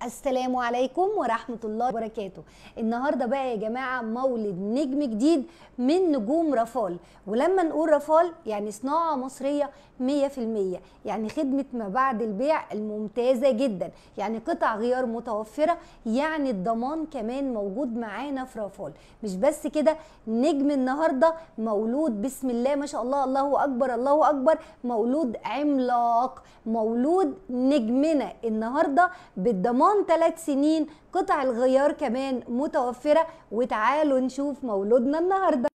السلام عليكم ورحمة الله وبركاته النهاردة بقى يا جماعة مولد نجم جديد من نجوم رافال ولما نقول رافال يعني صناعة مصرية 100% يعني خدمة ما بعد البيع الممتازة جدا يعني قطع غيار متوفرة يعني الضمان كمان موجود معانا في رافال مش بس كده نجم النهاردة مولود بسم الله ما شاء الله الله أكبر الله أكبر مولود عملاق مولود نجمنا النهاردة بالضمان ثلاث سنين قطع الغيار كمان متوفرة وتعالوا نشوف مولودنا النهارده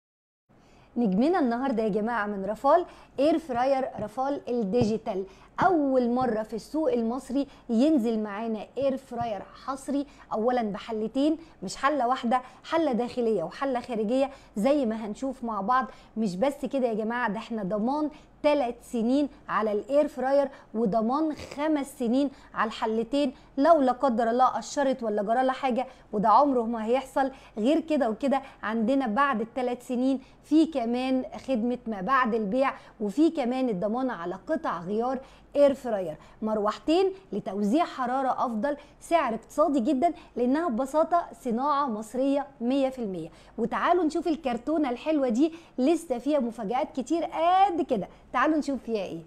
نجمنا النهارده يا جماعه من رافال اير فراير رافال الديجيتال اول مره في السوق المصري ينزل معانا اير فراير حصري اولا بحلتين مش حله واحده حله داخليه وحله خارجيه زي ما هنشوف مع بعض مش بس كده يا جماعه ده احنا ضمان ثلاث سنين على الاير فراير وضمان خمس سنين على الحلتين لو لا قدر الله قشرت ولا جرى لها حاجه وده عمره ما هيحصل غير كده وكده عندنا بعد الثلاث سنين في كمان خدمه ما بعد البيع وفي كمان الضمان على قطع غيار اير فراير مروحتين لتوزيع حراره افضل سعر اقتصادي جدا لانها ببساطه صناعه مصريه 100% وتعالوا نشوف الكرتونه الحلوه دي لسه فيها مفاجات كتير قد كده تعالوا نشوف فيها ايه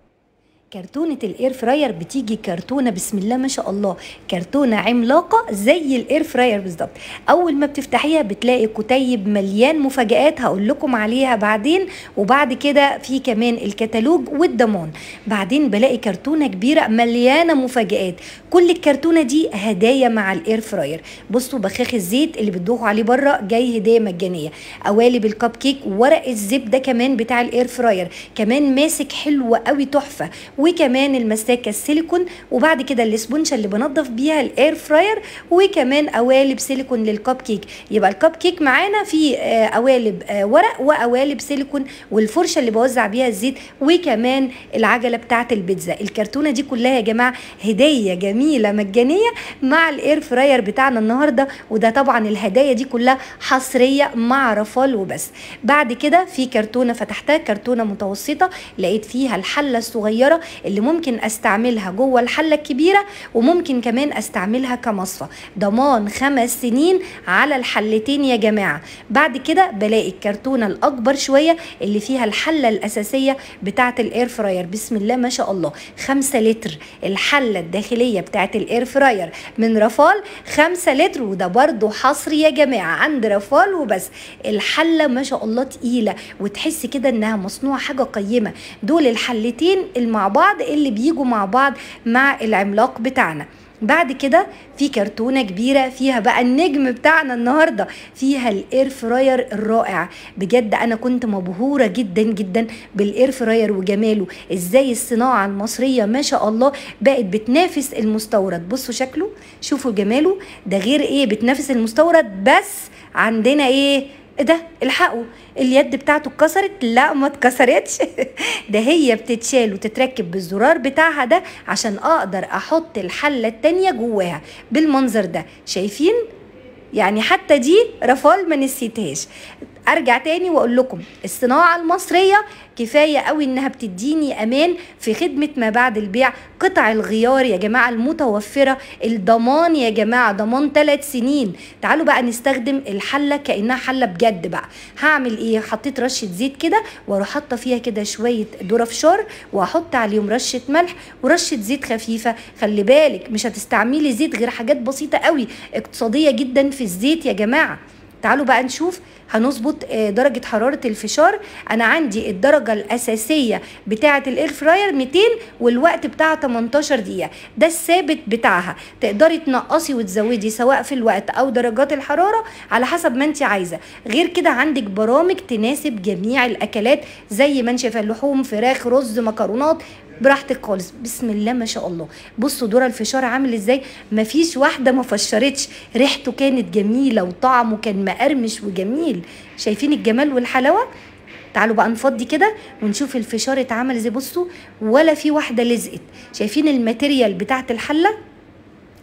كرتونة الاير فراير بتيجي كرتونة بسم الله ما شاء الله كرتونة عملاقة زي الاير فراير بالظبط اول ما بتفتحيها بتلاقي كتيب مليان مفاجآت هقول لكم عليها بعدين وبعد كده في كمان الكتالوج والضمان بعدين بلاقي كرتونة كبيرة مليانة مفاجآت كل الكرتونة دي هدايا مع الاير فراير بصوا بخاخ الزيت اللي بتدوخوا عليه بره جاي هدية مجانية قوالب الكب كيك ورق الزبدة كمان بتاع الاير فراير كمان ماسك حلو قوي تحفة وكمان المساكه السيليكون وبعد كده الاسبونشه اللي بنضف بيها الاير فراير وكمان قوالب سيليكون للكب كيك يبقى الكب كيك معانا في آه قوالب آه ورق وقوالب سيليكون والفرشه اللي بوزع بيها الزيت وكمان العجله بتاعه البيتزا الكرتونه دي كلها يا جماعه هديه جميله مجانيه مع الاير فراير بتاعنا النهارده وده طبعا الهدايا دي كلها حصريه مع رافال وبس بعد كده في كرتونه فتحتها كرتونه متوسطه لقيت فيها الحله الصغيره اللي ممكن استعملها جوه الحله الكبيره وممكن كمان استعملها كمصفى ضمان خمس سنين على الحلتين يا جماعه بعد كده بلاقي الكرتونه الاكبر شويه اللي فيها الحله الاساسيه بتاعه الاير فراير بسم الله ما شاء الله خمسة لتر الحله الداخليه بتاعه الاير فراير من رافال خمسة لتر وده برضو حصري يا جماعه عند رافال وبس الحله ما شاء الله تقيله وتحس كده انها مصنوعه حاجه قيمه دول الحلتين مع بعض اللي بيجوا مع بعض مع العملاق بتاعنا بعد كده في كرتونة كبيرة فيها بقى النجم بتاعنا النهاردة فيها الاير فراير الرائع بجد انا كنت مبهورة جدا جدا بالاير فراير وجماله ازاي الصناعة المصرية ما شاء الله بقت بتنافس المستورد بصوا شكله شوفوا جماله ده غير ايه بتنافس المستورد بس عندنا ايه ده الحقوا اليد بتاعته اتكسرت لا ما اتكسرتش ده هي بتتشال وتتركب بالزرار بتاعها ده عشان اقدر احط الحله التانيه جواها بالمنظر ده شايفين يعني حتى دي رفال ما نسيتهاش ارجع تاني واقول لكم الصناعه المصريه كفايه قوي انها بتديني امان في خدمه ما بعد البيع قطع الغيار يا جماعه المتوفره الضمان يا جماعه ضمان ثلاث سنين تعالوا بقى نستخدم الحله كانها حله بجد بقى هعمل ايه حطيت رشه زيت كده واروح حاطه فيها كده شويه ذره فشار واحط عليهم رشه ملح ورشه زيت خفيفه خلي بالك مش هتستعملي زيت غير حاجات بسيطه قوي اقتصاديه جدا في الزيت يا جماعه تعالوا بقى نشوف هنظبط درجة حرارة الفشار أنا عندي الدرجة الأساسية بتاعة الإير فراير 200 والوقت بتاعها 18 دقيقة ده الثابت بتاعها تقدري تنقصي وتزودي سواء في الوقت أو درجات الحرارة على حسب ما أنت عايزة غير كده عندك برامج تناسب جميع الأكلات زي ما انت شايفة اللحوم فراخ رز مكرونات براحتك خالص بسم الله ما شاء الله بصوا دور الفشار عامل ازاي مفيش واحده ما فشرتش ريحته كانت جميله وطعمه كان مقرمش وجميل شايفين الجمال والحلاوه تعالوا بقى نفضي كده ونشوف الفشار اتعمل ازاي بصوا ولا في واحده لزقت شايفين الماتيريال بتاعت الحله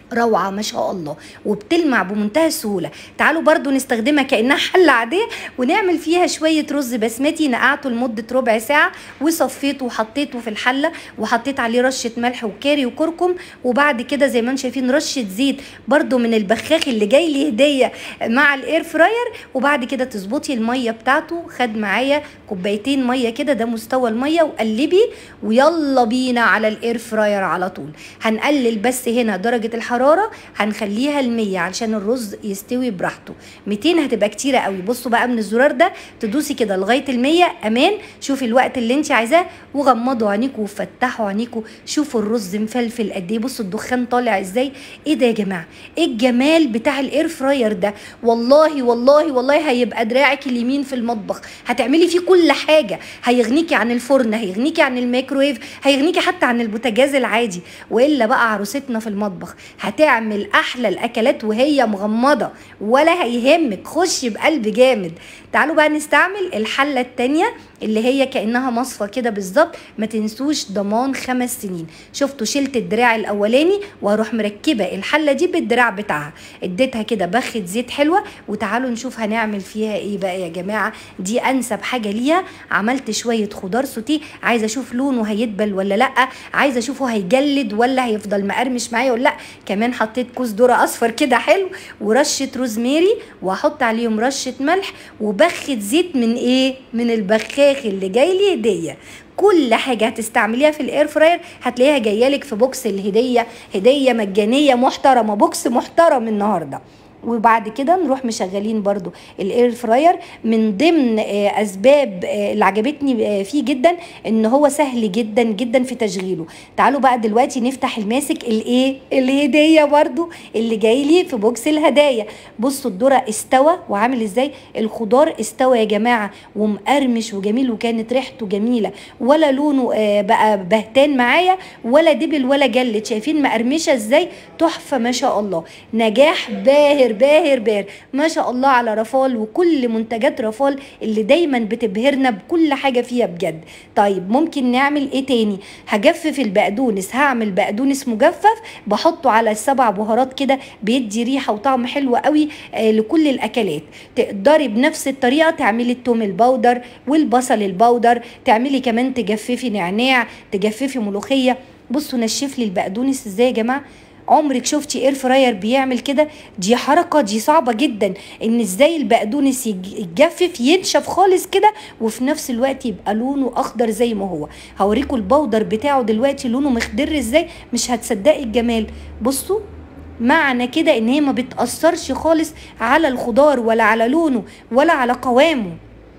روعة ما شاء الله وبتلمع بمنتهى السهولة تعالوا برضو نستخدمها كأنها حلة عادية ونعمل فيها شوية رز بسمتي نقعته لمدة ربع ساعة وصفيته وحطيته في الحلة وحطيت عليه رشة ملح وكاري وكركم وبعد كده زي ما انتم شايفين رشة زيت برضو من البخاخ اللي جاي لي هدية مع الاير فراير وبعد كده تظبطي المية بتاعته خد معايا كوبايتين مية كده ده مستوى المية وقلبي ويلا بينا على الاير فراير على طول هنقلل بس هنا درجة الحرارة هنخليها المية علشان الرز يستوي براحته 200 هتبقى كتيرة قوي بصوا بقى من الزرار ده تدوسي كده لغاية المية امان شوفي الوقت اللي انت عايزاه وغمضوا عينيكوا وفتحوا عينيكوا شوفوا الرز مفلفل قد ايه بصوا الدخان طالع ازاي ايه ده يا جماعة ايه الجمال بتاع الاير فراير ده والله والله والله هيبقى دراعك اليمين في المطبخ هتعملي فيه كل حاجة هيغنيكي عن الفرن هيغنيكي عن الميكرويف هيغنيكي حتى عن البوتاجاز العادي والا بقى عروستنا في المطبخ هتعمل احلى الاكلات وهي مغمضه ولا هيهمك خشي بقلب جامد تعالوا بقى نستعمل الحله التانية اللي هي كانها مصفى كده بالظبط ما تنسوش ضمان خمس سنين شفتوا شلت الدراع الاولاني واروح مركبه الحله دي بالدراع بتاعها اديتها كده بخه زيت حلوه وتعالوا نشوف هنعمل فيها ايه بقى يا جماعه دي انسب حاجه ليها عملت شويه خضار سوتيه عايزه اشوف لونه هيدبل ولا لا عايزه اشوفه هيجلد ولا هيفضل مقرمش معايا ولا لا كمان حطيت كوز ذره اصفر كده حلو ورشه روزماري واحط عليهم رشه ملح وبخه زيت من ايه من البخاخ اللي جاي لي هديه كل حاجه هتستعمليها في الاير فراير هتلاقيها جايه لك في بوكس الهديه هديه مجانيه محترمه بوكس محترم النهارده وبعد كده نروح مشغلين برضو الاير فراير من ضمن اسباب اللي عجبتني فيه جدا ان هو سهل جدا جدا في تشغيله تعالوا بقى دلوقتي نفتح الماسك الايه الهديه برضو اللي جاي لي في بوكس الهدايا بصوا الذره استوى وعامل ازاي الخضار استوى يا جماعه ومقرمش وجميل وكانت ريحته جميله ولا لونه بقى بهتان معايا ولا دبل ولا جلد شايفين مقرمشه ازاي تحفه ما شاء الله نجاح باهر باهر باهر ما شاء الله على رفال وكل منتجات رفال اللي دايما بتبهرنا بكل حاجه فيها بجد طيب ممكن نعمل ايه تاني هجفف البقدونس هعمل بقدونس مجفف بحطه على السبع بهارات كده بيدي ريحه وطعم حلو قوي آه لكل الاكلات تقدري بنفس الطريقه تعملي التوم البودر والبصل البودر تعملي كمان تجففي نعناع تجففي ملوخيه بصوا نشف لي البقدونس ازاي يا جماعه عمرك شفتي اير فراير بيعمل كده دي حركه دي صعبه جدا ان ازاي البقدونس يتجفف ينشف خالص كده وفي نفس الوقت يبقى لونه اخضر زي ما هو هوريكم البودر بتاعه دلوقتي لونه مخضر ازاي مش هتصدقي الجمال بصوا معنى كده ان هي ما بتاثرش خالص على الخضار ولا على لونه ولا على قوامه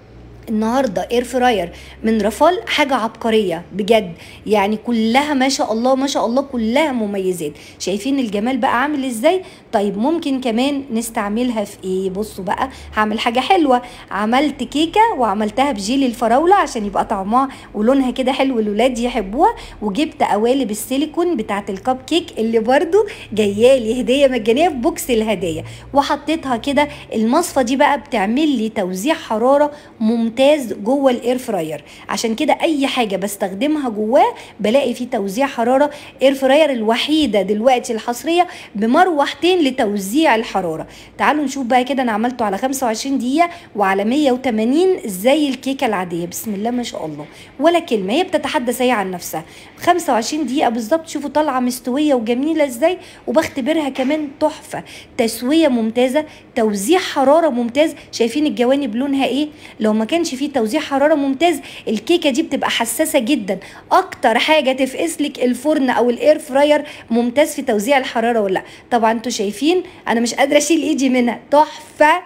النهارده اير فراير من رفال حاجه عبقريه بجد يعني كلها ما شاء الله ما شاء الله كلها مميزات شايفين الجمال بقى عامل ازاي طيب ممكن كمان نستعملها في ايه بصوا بقى هعمل حاجه حلوه عملت كيكه وعملتها بجيل الفراوله عشان يبقى طعمها ولونها كده حلو الولاد يحبوها وجبت قوالب السيليكون بتاعه الكب كيك اللي برده جايالي هديه مجانيه في بوكس الهدايا وحطيتها كده المصفى دي بقى بتعمل لي توزيع حراره ممتاز ممتاز جوه الاير فراير عشان كده اي حاجه بستخدمها جواه بلاقي فيه توزيع حراره اير فراير الوحيده دلوقتي الحصريه بمروحتين لتوزيع الحراره تعالوا نشوف بقى كده انا عملته على 25 دقيقه وعلى 180 زي الكيكه العاديه بسم الله ما شاء الله ولا كلمه هي بتتحدث هي عن نفسها 25 دقيقه بالظبط شوفوا طالعه مستويه وجميله ازاي وبختبرها كمان تحفه تسويه ممتازه توزيع حراره ممتاز شايفين الجوانب لونها ايه لو ما كانش فيه توزيع حراره ممتاز الكيكه دي بتبقى حساسه جدا اكتر حاجه تفقس لك الفرن او الاير فراير ممتاز في توزيع الحراره ولا طبعا انتوا شايفين انا مش قادره اشيل ايدي منها تحفه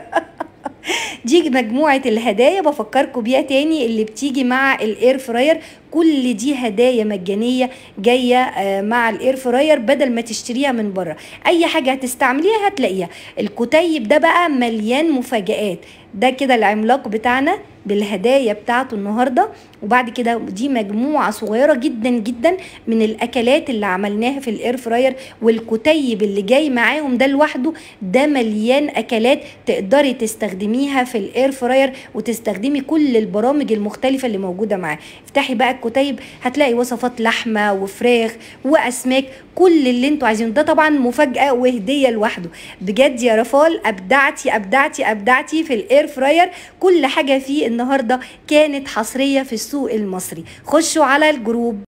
دي مجموعة الهدايا بفكركم بيها تاني اللي بتيجي مع الاير فراير كل دي هدايا مجانية جاية مع الاير فراير بدل ما تشتريها من بره اي حاجة هتستعمليها هتلاقيها الكتيب ده بقى مليان مفاجآت ده كده العملاق بتاعنا بالهدايا بتاعته النهارده وبعد كده دي مجموعه صغيره جدا جدا من الاكلات اللي عملناها في الاير فراير والكتيب اللي جاي معاهم ده لوحده ده مليان اكلات تقدري تستخدميها في الاير فراير وتستخدمي كل البرامج المختلفه اللي موجوده معاه افتحي بقى الكتيب هتلاقي وصفات لحمه وفراخ واسماك كل اللي انتوا عايزينه ده طبعا مفاجاه وهديه لوحده بجد يا رفال ابدعتي ابدعتي ابدعتي في الاير فراير كل حاجه فيه النهارده كانت حصريه في السوق المصري خشوا على الجروب